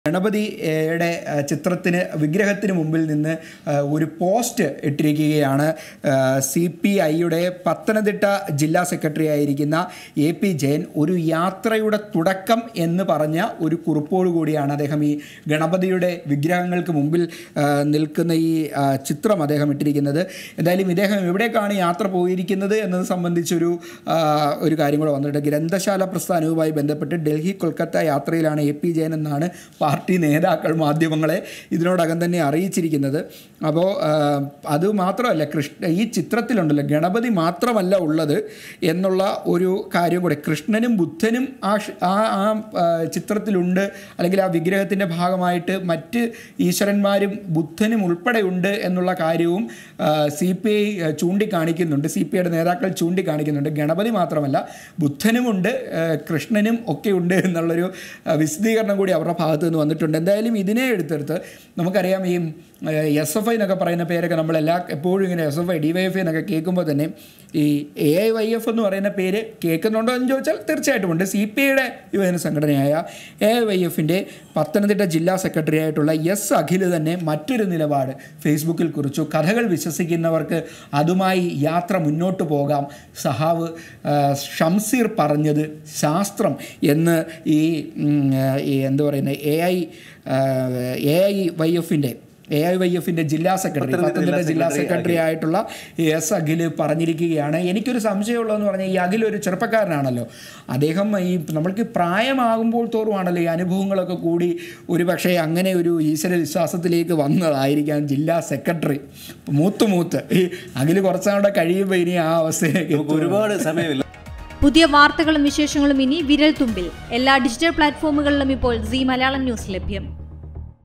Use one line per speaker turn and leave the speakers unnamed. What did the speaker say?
ഗണപതിയുടെ ആ, ചിത്രത്തിന് വിഗ്രഹത്തിന് മുമ്പിൽ നിന്ന് ആ, ഒരു പോസ്റ്റ് ഇട്ടിരിക്കുകയാണ് സി പി ഐയുടെ പത്തനംതിട്ട ജില്ലാ സെക്രട്ടറി ആയിരിക്കുന്ന എ പി ജയൻ ഒരു യാത്രയുടെ തുടക്കം എന്ന് പറഞ്ഞ ഒരു കുറിപ്പോടുകൂടിയാണ് അദ്ദേഹം ഈ ഗണപതിയുടെ വിഗ്രഹങ്ങൾക്ക് മുമ്പിൽ ആ, നിൽക്കുന്ന ഈ ആ, ചിത്രം അദ്ദേഹം ഇട്ടിരിക്കുന്നത് എന്തായാലും ഇദ്ദേഹം എവിടേക്കാണ് യാത്ര പോയിരിക്കുന്നത് എന്നത് സംബന്ധിച്ചൊരു ആ, ഒരു കാര്യം കൂടെ വന്നിട്ട് ഗ്രന്ഥശാല പ്രസ്ഥാനവുമായി ബന്ധപ്പെട്ട് ഡൽഹി കൊൽക്കത്ത യാത്രയിലാണ് എ പി ജയൻ എന്നാണ് പാർട്ടി നേതാക്കൾ മാധ്യമങ്ങളെ ഇതിനോടകം തന്നെ അറിയിച്ചിരിക്കുന്നത് അപ്പോൾ അത് മാത്രമല്ല കൃഷ്ണ ഈ ചിത്രത്തിലുണ്ടല്ലോ ഗണപതി മാത്രമല്ല ഉള്ളത് എന്നുള്ള ഒരു കാര്യം കൂടെ കൃഷ്ണനും ബുദ്ധനും ആ ഷ്- ആ ആ ആ, ചിത്രത്തിലുണ്ട് അല്ലെങ്കിൽ ആ വിഗ്രഹത്തിൻ്റെ ഭാഗമായിട്ട് മറ്റ് ഈശ്വരന്മാരും ബുദ്ധനും ഉൾപ്പെടെയുണ്ട് എന്നുള്ള കാര്യവും സി പി ഐ ചൂണ്ടിക്കാണിക്കുന്നുണ്ട് സി പി ഐയുടെ നേതാക്കൾ ചൂണ്ടിക്കാണിക്കുന്നുണ്ട് ഗണപതി മാത്രമല്ല ബുദ്ധനുമുണ്ട് ആ, കൃഷ്ണനും ഒക്കെ ഉണ്ട് എന്നുള്ളൊരു ആ, വിശദീകരണം കൂടി അവരുടെ ഭാഗത്ത് നിന്ന് വന്നിട്ടുണ്ട് എന്തായാലും ഇതിനെ എടുത്തെടുത്ത് നമുക്കറിയാം ഈ എസ് എഫ് ഐ എന്നൊക്കെ പറയുന്ന പേരൊക്കെ നമ്മളെല്ലാ എപ്പോഴും ഇങ്ങനെ S F I D Y F I എന്നൊക്കെ കേൾക്കുമ്പോൾ തന്നെ ഈ എ ഐ വൈ എഫ് എന്ന് പറയുന്ന പേര് കേൾക്കുന്നുണ്ടോ എന്ന് ചോദിച്ചാൽ തീർച്ചയായിട്ടും ഉണ്ട് സി പി ഐയുടെ യുവജന സംഘടനയായ എ ഐ വൈ എഫിൻ്റെ പത്തനംതിട്ട ജില്ലാ സെക്രട്ടറി ആയിട്ടുള്ള എസ് അഖിൽ തന്നെ മറ്റൊരു നിലപാട് ഫേസ്ബുക്കിൽ കുറിച്ചു കഥകൾ വിശ്വസിക്കുന്നവർക്ക് അതുമായി യാത്ര മുന്നോട്ട് പോകാം സഹാവ് ആ, ഷംസീർ പറഞ്ഞത് ശാസ്ത്രം എന്ന് ഈ ഉം, ഈ എന്താ പറയുന്നത് A I A I Y എഫിൻ്റെ എ ഐ വൈ എഫിൻ്റെ ജില്ലാ സെക്രട്ടറി പത്തനംതിട്ട ജില്ലാ സെക്രട്ടറി ആയിട്ടുള്ള എസ് അഖിൽ പറഞ്ഞിരിക്കുകയാണ് എനിക്കൊരു സംശയമുള്ളതെന്ന് പറഞ്ഞാൽ ഈ അഖിൽ ഒരു ചെറുപ്പക്കാരനാണല്ലോ അദ്ദേഹം ഈ നമ്മൾക്ക് പ്രായമാകുമ്പോൾ തോറുമാണല്ലോ ഈ അനുഭവങ്ങളൊക്കെ കൂടി ഒരു പക്ഷേ അങ്ങനെ ഒരു ഈശ്വര വിശ്വാസത്തിലേക്ക് വന്നതായിരിക്കാം ജില്ലാ സെക്രട്ടറി മൂത്ത് മൂത്ത് ഈ അഖിൽ കുറച്ചാളുടെ കഴിയുമ്പോൾ ഇനി ആ അവസ്ഥയിലേക്ക്
നമുക്ക് ഒരുപാട് സമയമില്ല
പുതിയ വാർത്തകളും വിശേഷങ്ങളും ഇനി വിരൽ തുമ്പിൽ എല്ലാ ഡിജിറ്റൽ പ്ലാറ്റ്ഫോമുകളിലും ഇപ്പോൾ സി മലയാളം ന്യൂസ് ലഭ്യം